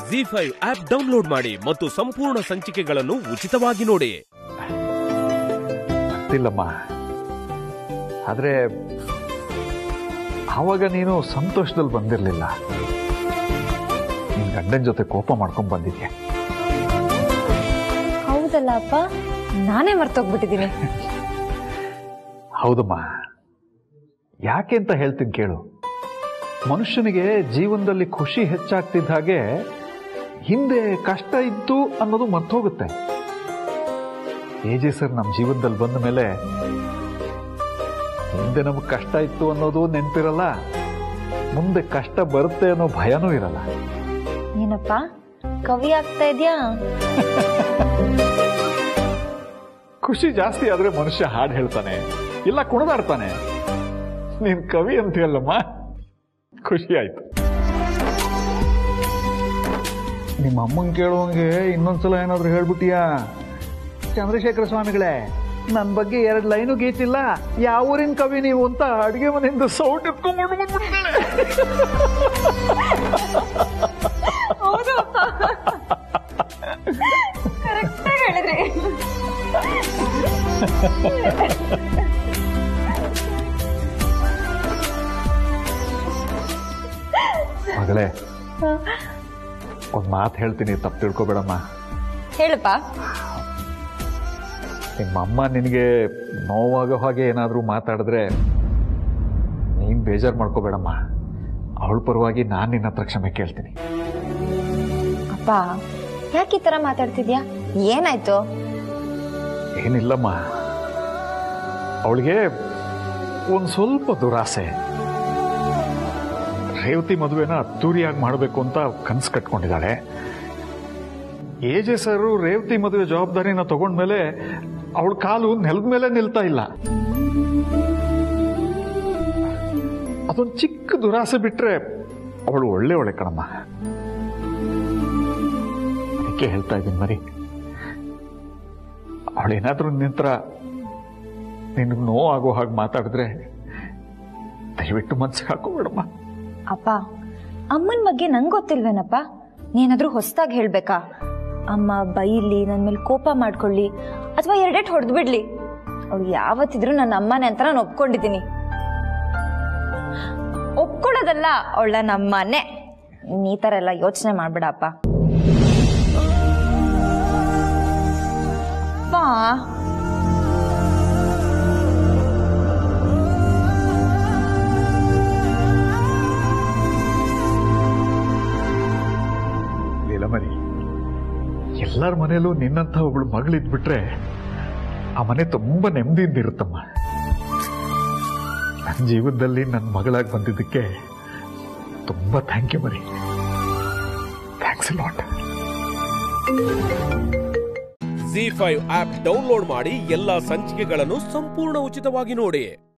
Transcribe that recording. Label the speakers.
Speaker 1: G five app download ಮಾಡಿ ಮತ್ತು ಸಂಪೂರ್ಣ ಸಂಚಿಕೆಗಳನ್ನು ಉಚಿತವಾಗಿ ನೋಡಿ
Speaker 2: ಗೊತ್ತಿಲ್ಲಮ್ಮ ಆದರೆ ಆವಾಗ ನೀನು ಸಂತೋಷದಲ್ಲಿ ಬಂದಿರಲಿಲ್ಲ ನಿನ್ ಗಂಡನ ಜೊತೆ ಕೋಪ ಮಾಡ್ಕೊಂಡ್ ಬಂದಿದ್ಯಾ
Speaker 3: ಹೌದಲ್ಲ ಅಪ್ಪ ನಾನೇ ಮರ್ತೋಗ್ಬಿಟ್ಟಿದ್ದೀನಿ
Speaker 2: ಹೌದಮ್ಮ ಯಾಕೆ ಅಂತ ಹೇಳ್ತೀನಿ ಕೇಳು ಮನುಷ್ಯನಿಗೆ ಜೀವನದಲ್ಲಿ ಖುಷಿ ಹೆಚ್ಚಾಗ್ತಿದ್ದ ಹಾಗೆ ಹಿಂದೆ ಕಷ್ಟ ಇತ್ತು ಅನ್ನೋದು ಮರ್ತೋಗುತ್ತೆ ಏಜೆ ಸರ್ ನಮ್ಮ ಜೀವನದಲ್ಲಿ ಬಂದ ಮೇಲೆ ಹಿಂದೆ ನಮಗೆ ಕಷ್ಟ ಇತ್ತು ಅನ್ನೋದು ನೆನಪಿರಲ್ಲ ಮುಂದೆ ಕಷ್ಟ ಬರುತ್ತೆ ಅನ್ನೋ ಭಯನೂ ಇರಲ್ಲ
Speaker 3: ಏನಪ್ಪ ಕವಿ ಆಗ್ತಾ ಇದ್ಯಾ
Speaker 2: ಖುಷಿ ಜಾಸ್ತಿ ಆದ್ರೆ ಮನುಷ್ಯ ಹಾಡು ಹೇಳ್ತಾನೆ ಇಲ್ಲ ಕುಣಿದಾಡ್ತಾನೆ ನೀನ್ ಕವಿ ಅಂತೀಯಲ್ಲಮ್ಮ ಖುಷಿ ಆಯ್ತು ನಿಮ್ಮ ಅಮ್ಮನ್ ಕೇಳುವಂಗೆ ಇನ್ನೊಂದ್ಸಲ ಏನಾದ್ರು ಹೇಳ್ಬಿಟ್ಟಿಯಾ ಚಂದ್ರಶೇಖರ ಸ್ವಾಮಿಗಳೇ ನನ್ನ ಬಗ್ಗೆ ಎರಡು ಲೈನು ಗೀತಿಲ್ಲ ಯಾವ ಊರಿನ ಕವಿ ನೀವು ಅಂತ ಅಡುಗೆ ಮನೆಯಿಂದ ಸೌಂಡ್ ಎತ್ಕೊಂಡ್ಬಿಟ್ಟು ಬಂದ್ಬಿಡ್ತಾಳೆ
Speaker 3: ಹೌದು ಕರೆಕ್ಟ್ ಹೇಳಿದ್ರಿ
Speaker 2: ಮಗಳೇ ಒಂದ್ ಮಾತು ಹೇಳ್ತೀನಿ ತಪ್ಪು ತಿಳ್ಕೊಬೇಡಮ್ಮ
Speaker 3: ಹೇಳಪ್ಪ
Speaker 2: ನಿಮ್ಮ ಅಮ್ಮ ನಿನಗೆ ನೋವಾಗೋ ಹಾಗೆ ಏನಾದರೂ ಮಾತಾಡಿದ್ರೆ ನೀನು ಬೇಜಾರು ಮಾಡ್ಕೋಬೇಡಮ್ಮ ಅವಳ ಪರವಾಗಿ ನಾನು ನಿನ್ನ ಹತ್ರ ಕ್ಷಮೆ ಕೇಳ್ತೀನಿ
Speaker 3: ಅಪ್ಪ ಯಾಕೆ ಈ ತರ ಮಾತಾಡ್ತಿದ್ಯಾ ಏನಾಯ್ತು
Speaker 2: ಏನಿಲ್ಲಮ್ಮ ಅವಳಿಗೆ ಒಂದು ಸ್ವಲ್ಪ ದುರಾಸೆ ರೇವತಿ ಮದುವೆನ ಅದ್ದೂರಿಯಾಗಿ ಮಾಡಬೇಕು ಅಂತ ಕನ್ಸು ಕಟ್ಕೊಂಡಿದ್ದಾಳೆ ಏಜೆ ಸರು ರೇವತಿ ಮದುವೆ ಜವಾಬ್ದಾರಿನ ತಗೊಂಡ್ಮೇಲೆ ಅವಳ ಕಾಲು ನೆಲದ ಮೇಲೆ ನಿಲ್ತಾ ಇಲ್ಲ ಅದೊಂದು ಚಿಕ್ಕ ದುರಾಸೆ ಬಿಟ್ರೆ ಅವಳು ಒಳ್ಳೆ ಒಳ್ಳೆ ಕಣಮ್ಮ ಅದಕ್ಕೆ ಹೇಳ್ತಾ ಇದ್ದೀನಿ ಮರಿ ಅವಳೇನಾದ್ರೂ ನಿಂತ್ರ ನಿನಗೆ ನೋವಾಗೋ ಹಾಗೆ ಮಾತಾಡಿದ್ರೆ ದಯವಿಟ್ಟು ಮನ್ಸಿಗೆ ಹಾಕೋಬೇಡಮ್ಮ
Speaker 3: ಅಪ್ಪ ಅಮ್ಮನ ಬಗ್ಗೆ ನಂಗೆ ಗೊತ್ತಿಲ್ವೇನಪ್ಪ ನೀನಾದ್ರೂ ಹೊಸ್ದಾಗಿ ಹೇಳ್ಬೇಕಾ ಅಮ್ಮ ಬೈಲಿ ನನ್ನ ಮೇಲೆ ಕೋಪ ಮಾಡ್ಕೊಳ್ಳಿ ಅಥವಾ ಎರಡೆಟ್ ಹೊಡೆದು ಬಿಡ್ಲಿ ಅವಳು ಯಾವತ್ತಿದ್ರು ನನ್ನ ಅಮ್ಮನೇ ಅಂತ ನಾನು ಒಪ್ಕೊಂಡಿದ್ದೀನಿ ಒಪ್ಕೊಳ್ಳೋದಲ್ಲ ಅವಳ ನಮ್ಮನೆ ನೀ ಥರ ಎಲ್ಲ ಯೋಚನೆ ಮಾಡ್ಬೇಡ ಅಪ್ಪ ಬಾ
Speaker 2: ಲೀಲಮರಿ ಎಲ್ಲರ ಮನೇಲೂ ನಿನ್ನಂಥ ಒಬ್ಳು ಮಗಳಿದ್ಬಿಟ್ರೆ ಆ ಮನೆ ತುಂಬಾ ನೆಮ್ಮದಿಯಿಂದ ಇರುತ್ತಮ್ಮ ನನ್ನ ಜೀವನದಲ್ಲಿ ನನ್ನ ಮಗಳಾಗಿ ಬಂದಿದ್ದಕ್ಕೆ ತುಂಬಾ ಥ್ಯಾಂಕ್ ಯು ಮರಿ thanks lot
Speaker 1: Zee five app download ಮಾಡಿ ಎಲ್ಲಾ ಸಂಚಿಕೆಗಳನ್ನು ಸಂಪೂರ್ಣ ಉಚಿತವಾಗಿ ನೋಡಿ